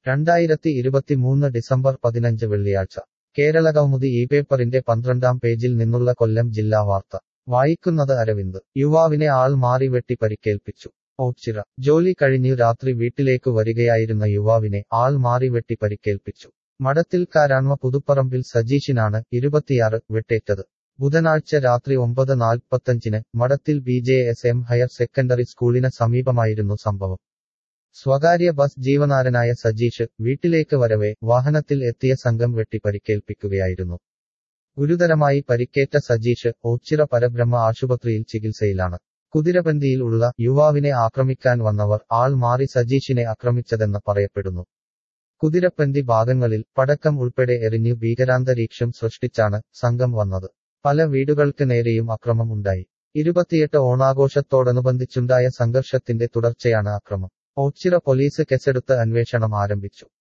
രണ്ടായിരത്തി ഇരുപത്തിമൂന്ന് ഡിസംബർ പതിനഞ്ച് വെള്ളിയാഴ്ച കേരളകൗമുദി ഈ പേപ്പറിന്റെ പന്ത്രണ്ടാം പേജിൽ നിന്നുള്ള കൊല്ലം ജില്ലാ വാർത്ത വായിക്കുന്നത് അരവിന്ദ് യുവാവിനെ ആൾ മാറി വെട്ടി പരിക്കേൽപ്പിച്ചു ഓച്ചിറ ജോലി കഴിഞ്ഞു രാത്രി വീട്ടിലേക്കു വരികയായിരുന്ന യുവാവിനെ ആൾ മാറി വെട്ടി പരിക്കേൽപ്പിച്ചു മടത്തിൽക്കാരാൺമ പുതുപ്പറമ്പിൽ സജീഷിനാണ് ഇരുപത്തിയാറ് വെട്ടേറ്റത് ബുധനാഴ്ച രാത്രി ഒമ്പത് നാൽപ്പത്തഞ്ചിന് മടത്തിൽ B J S M higher secondary സ്കൂളിന് സമീപമായിരുന്നു സംഭവം സ്വകാര്യ ബസ് ജീവനാരനായ സജീഷ് വീട്ടിലേക്ക് വരവെ വാഹനത്തിൽ എത്തിയ സംഘം വെട്ടി പരിക്കേൽപ്പിക്കുകയായിരുന്നു ഗുരുതരമായി പരിക്കേറ്റ സജീഷ് ഓച്ചിറ പരബ്രഹ്മ ആശുപത്രിയിൽ ചികിത്സയിലാണ് കുതിരബന്ദിയിൽ ഉള്ള യുവാവിനെ ആക്രമിക്കാൻ വന്നവർ ആൾ മാറി സജീഷിനെ ആക്രമിച്ചതെന്ന് പറയപ്പെടുന്നു കുതിരപ്പന്തി ഭാഗങ്ങളിൽ പടക്കം ഉൾപ്പെടെ എറിഞ്ഞു ഭീകരാന്തരീക്ഷം സൃഷ്ടിച്ചാണ് സംഘം വന്നത് പല വീടുകൾക്ക് നേരെയും അക്രമം ഉണ്ടായി ഇരുപത്തിയെട്ട് ഓണാഘോഷത്തോടനുബന്ധിച്ചുണ്ടായ സംഘർഷത്തിന്റെ തുടർച്ചയാണ് അക്രമം ഓച്ചിറ പോലീസ് കേസെടുത്ത് അന്വേഷണം ആരംഭിച്ചു